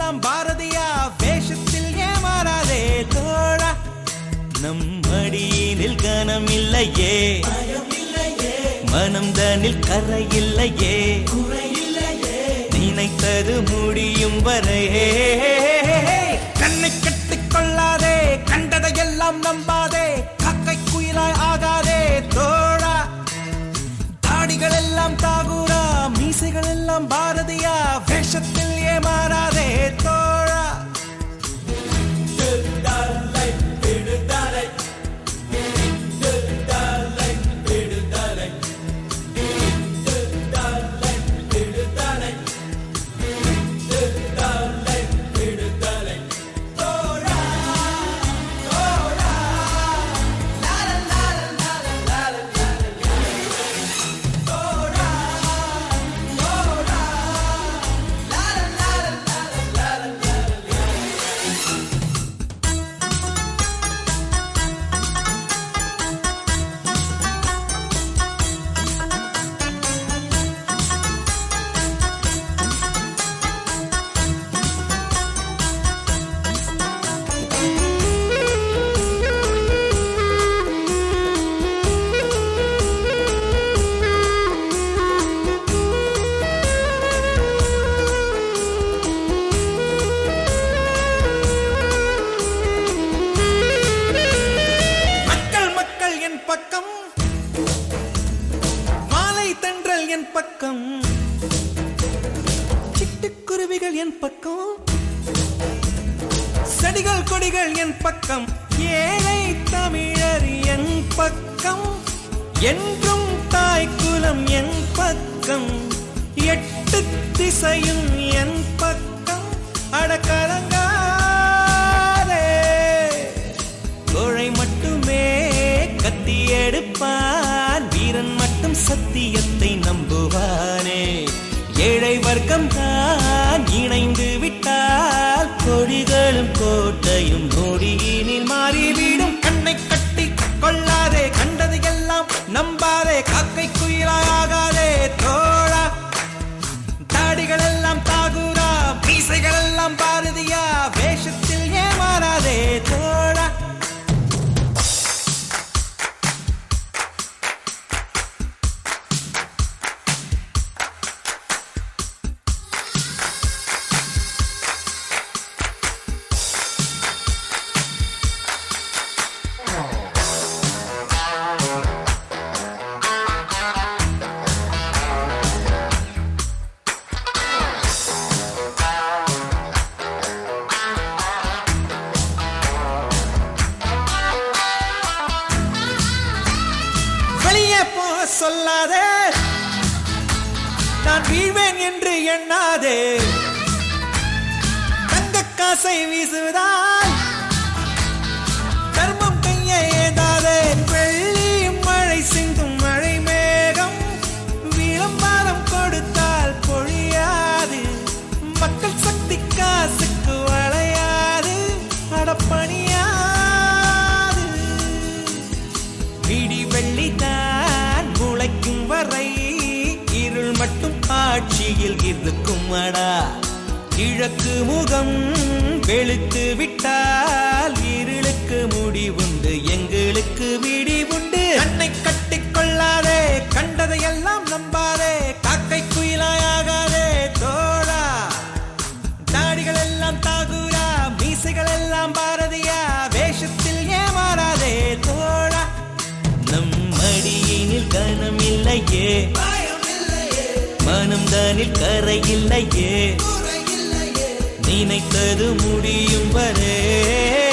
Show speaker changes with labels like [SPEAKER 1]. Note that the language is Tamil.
[SPEAKER 1] எல்லாம் பாரதியா வேஷத்தில் ஏமாறாதே தோழா நம் மடியினில் கனம் இல்லையே மனம் தனில் கரை இல்லையே நினைத்தது முடியும் வரை கண்ணை கட்டிக் கொள்ளாதே கண்டதையெல்லாம் நம்பாதே காக்கை குயிலாய் ஆகாதே தோழா தாடிகள் எல்லாம் தாகூரா மீசைகள் எல்லாம் பாரதியா வேஷத்தில் ஏமாறாதே தோழா மக்கள் மக்கள் என் பக்கம் மாலை தென்றல் என் பக்கம் சிட்டுக்குருவிகள் என் பக்கம் செடிகள் கொடிகள் என் பக்கம் ஏழை தமிழர் என் பக்கம் என்றும் தாய்க்குலம் என் பக்கம் எட்டு திசையும் என் பக்கம் அடக்கலங்காதே கோழை மட்டுமே கத்தி எடுப்பான் வீரன் மட்டும் சத்தியத்தை நம்புவானே ஏழை வர்க்கம் தான் இணைந்து விட்டால் கொடிகளும் கோட்டையும் நொடியினில் மாறிவிடும் கண்ணை கட்டி கொள்ளாதே கண்டது எல்லாம் நம்பாதே காக்கை குயிலாகாதே தோழா தாடிகள் எல்லாம் தாகூரா மீசைகள் எல்லாம் பாரதியா வேஷத்தில் ஏமாறாதே தோழா வெளியே போக சொல்லாதே நான் வீழ்வேன் என்று எண்ணாதே தங்க காசை வீசுவதால் தர்மம் கையை ஏதாதே வெள்ளி மழை சிந்தும் மழை மேகம் விளம்பரம் கொடுத்தால் பொழியாது மக்கள் சக்தி காசுக்கு வளையாது அடப்பணியாது விடி வெள்ளிதான் முளைக்கும் வரை இருள் மட்டும் ஆட்சியில் இருக்கும் அடா கிழக்கு முகம் வெளுத்து விட்டால் இருளுக்கு முடிவுண்டு எங்களுக்கு விடிவுண்டு அன்னை கட்டிக் கொள்ளாதே கண்டதையெல்லாம் நம்பாதே காக்கை குயிலாயாகாதே தோழா தாடிகள் எல்லாம் தாகூரா மீசைகள் எல்லாம் பாரதியா வேஷத்தில் ஏமாறாதே தோழா நம் மடியினில் கனம் இல்லையே மனம் தானில் கரை இல்லையே நினைத்தது முடியும் வரே